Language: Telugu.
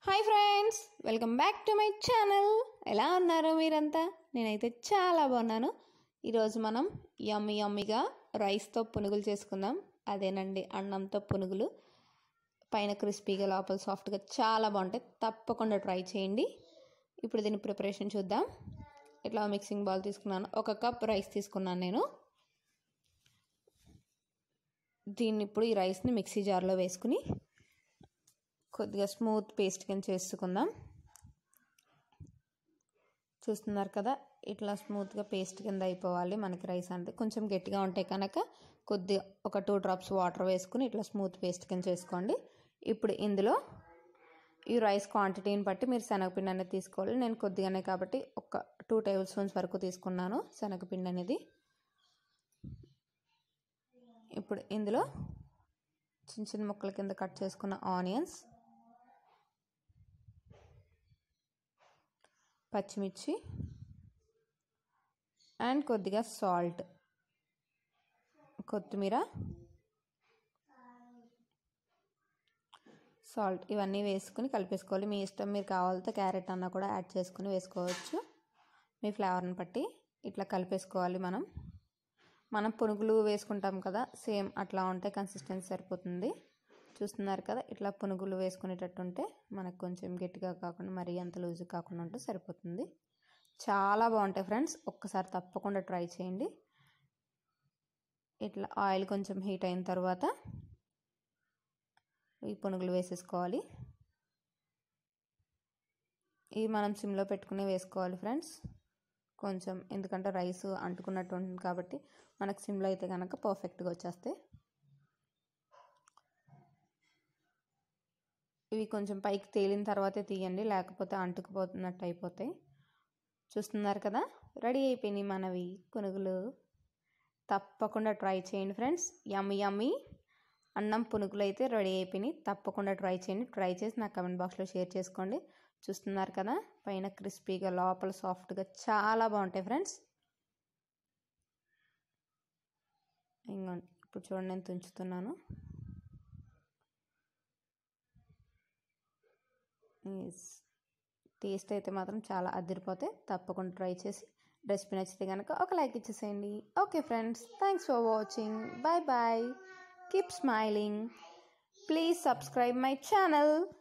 hi friends welcome back to my channel ఎలా ఉన్నారు మీరంతా నేనైతే చాలా బాగున్నాను ఈరోజు మనం యమ్మి యమ్మిగా రైస్తో పునుగులు చేసుకుందాం అదేనండి అన్నంతో పునుగులు పైన క్రిస్పీగా లోపల సాఫ్ట్గా చాలా బాగుంటాయి తప్పకుండా ట్రై చేయండి ఇప్పుడు దీని ప్రిపరేషన్ చూద్దాం ఇట్లా మిక్సింగ్ బౌల్ తీసుకున్నాను ఒక కప్ రైస్ తీసుకున్నాను నేను దీన్ని ఇప్పుడు ఈ రైస్ని మిక్సీ జార్లో వేసుకుని కొద్దిగా స్మూత్ పేస్ట్ కింద చేసుకుందాం చూస్తున్నారు కదా ఇట్లా స్మూత్గా పేస్ట్ కింద అయిపోవాలి మనకి రైస్ అంటే కొంచెం గట్టిగా ఉంటాయి కనుక కొద్దిగా ఒక టూ డ్రాప్స్ వాటర్ వేసుకుని ఇట్లా స్మూత్ పేస్ట్ కింద చేసుకోండి ఇప్పుడు ఇందులో ఈ రైస్ క్వాంటిటీని బట్టి మీరు శనగపిండి అనేది తీసుకోవాలి నేను కొద్దిగానే కాబట్టి ఒక టూ టేబుల్ స్పూన్స్ వరకు తీసుకున్నాను శనగపిండి అనేది ఇప్పుడు ఇందులో చిన్న చిన్న ముక్కల కింద కట్ చేసుకున్న ఆనియన్స్ పచ్చిమిర్చి అండ్ కొద్దిగా సాల్ట్ కొత్తిమీర సాల్ట్ ఇవన్నీ వేసుకుని కలిపేసుకోవాలి మీ ఇష్టం మీరు కావాలితే క్యారెట్ అన్న కూడా యాడ్ చేసుకుని వేసుకోవచ్చు మీ ఫ్లేవర్ని బట్టి ఇట్లా కలిపేసుకోవాలి మనం మనం పునుగులు వేసుకుంటాం కదా సేమ్ అట్లా ఉంటే కన్సిస్టెన్సీ సరిపోతుంది చూస్తున్నారు కదా ఇట్లా పునుగులు వేసుకునేటట్టు ఉంటే మనకు కొంచెం గట్టిగా కాకుండా మరీ అంత లూజ్ కాకుండా ఉంటే సరిపోతుంది చాలా బాగుంటాయి ఫ్రెండ్స్ ఒక్కసారి తప్పకుండా ట్రై చేయండి ఇట్లా ఆయిల్ కొంచెం హీట్ అయిన తర్వాత ఈ పునుగులు వేసేసుకోవాలి ఇవి మనం సిమ్లో పెట్టుకుని వేసుకోవాలి ఫ్రెండ్స్ కొంచెం ఎందుకంటే రైస్ అంటుకున్నట్టు ఉంటుంది కాబట్టి మనకు సిమ్లో అయితే కనుక పర్ఫెక్ట్గా వచ్చేస్తాయి ఇవి కొంచెం పైకి తేలిన తర్వాతే తీయండి లేకపోతే అంటుకుపోతున్నట్టు అయిపోతాయి చూస్తున్నారు కదా రెడీ అయిపోయినాయి మనవి పునుగులు తప్పకుండా ట్రై చేయండి ఫ్రెండ్స్ యమ్మి యమ్మి అన్నం పునుగులు అయితే రెడీ అయిపోయినాయి తప్పకుండా ట్రై చేయండి ట్రై చేసి నా కమెంట్ బాక్స్లో షేర్ చేసుకోండి చూస్తున్నారు కదా పైన క్రిస్పీగా లోపల సాఫ్ట్గా చాలా బాగుంటాయి ఫ్రెండ్స్ ఇంకోండి ఇప్పుడు చూడండి నేను తుంచుతున్నాను టేస్ట్ అయితే మాత్రం చాలా అదిరిపోతే తప్పకుండా ట్రై చేసి రెసిపీ నచ్చితే కనుక ఒక లైక్ ఇచ్చేసేయండి okay friends thanks for watching bye bye keep smiling please subscribe my channel